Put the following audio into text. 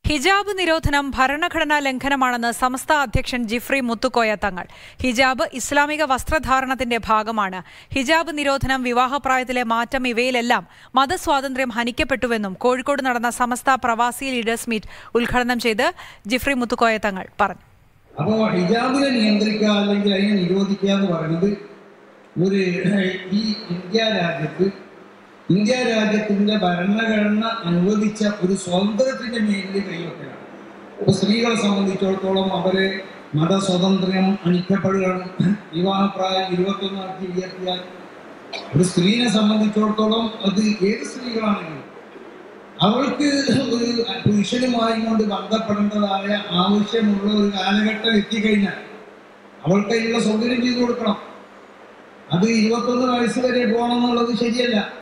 ഹിജാബ് നിരോധനം ഭരണഘടനാ ലംഘനമാണെന്ന് സമസ്ത അധ്യക്ഷൻ ജിഫ്രി മുത്തുക്കോയ തങ്ങൾ ഹിജാബ് ഇസ്ലാമിക വസ്ത്രധാരണത്തിന്റെ ഭാഗമാണ് ഹിജാബ് നിരോധനം വിവാഹപ്രായത്തിലെ മാറ്റം ഇവയിലെല്ലാം മതസ്വാതന്ത്ര്യം ഹനിക്കപ്പെട്ടുവെന്നും കോഴിക്കോട് നടന്ന സമസ്ത പ്രവാസി ലീഡേഴ്സ് മീറ്റ് ഉദ്ഘാടനം ചെയ്ത് ജിഫ്രി മുത്തുക്കോയ തങ്ങൾ പറഞ്ഞു അപ്പോൾ ഹിജാബിനെ നിയന്ത്രിക്കുക അല്ലെങ്കിൽ അതിനെ നിരോധിക്കുക എന്ന് പറയുന്നത് ഒരു ഈ ഇന്ത്യ രാജ്യത്ത് ഇന്ത്യ രാജ്യത്തിന്റെ ഭരണഘടന അനുവദിച്ച ഒരു സ്വാതന്ത്ര്യത്തിന്റെ മേലിൽ കൈവെക്കലാണ് അപ്പോൾ സ്ത്രീകളെ സംബന്ധിച്ചിടത്തോളം അവരെ മതസ്വാതന്ത്ര്യം അണിക്കപ്പെടുകയാണ് വിവാഹപ്രായം ഇരുപത്തൊന്നാക്കി ഉയർത്തിയാൽ ഒരു സ്ത്രീനെ സംബന്ധിച്ചിടത്തോളം അത് ഏത് സ്ത്രീകളാണെങ്കിലും അവൾക്ക് ഒരു പുരുഷനുമായി കൊണ്ട് ബന്ധപ്പെടേണ്ടതായ ആവശ്യമുള്ള ഒരു കാലഘട്ടം എത്തിക്കഴിഞ്ഞാൽ അവൾക്ക് അതിനുള്ള സൗകര്യം ചെയ്തു കൊടുക്കണം അത് ഇരുപത്തൊന്ന് വയസ്സ് വരെ പോകണം എന്നുള്ളത് ശരിയല്ല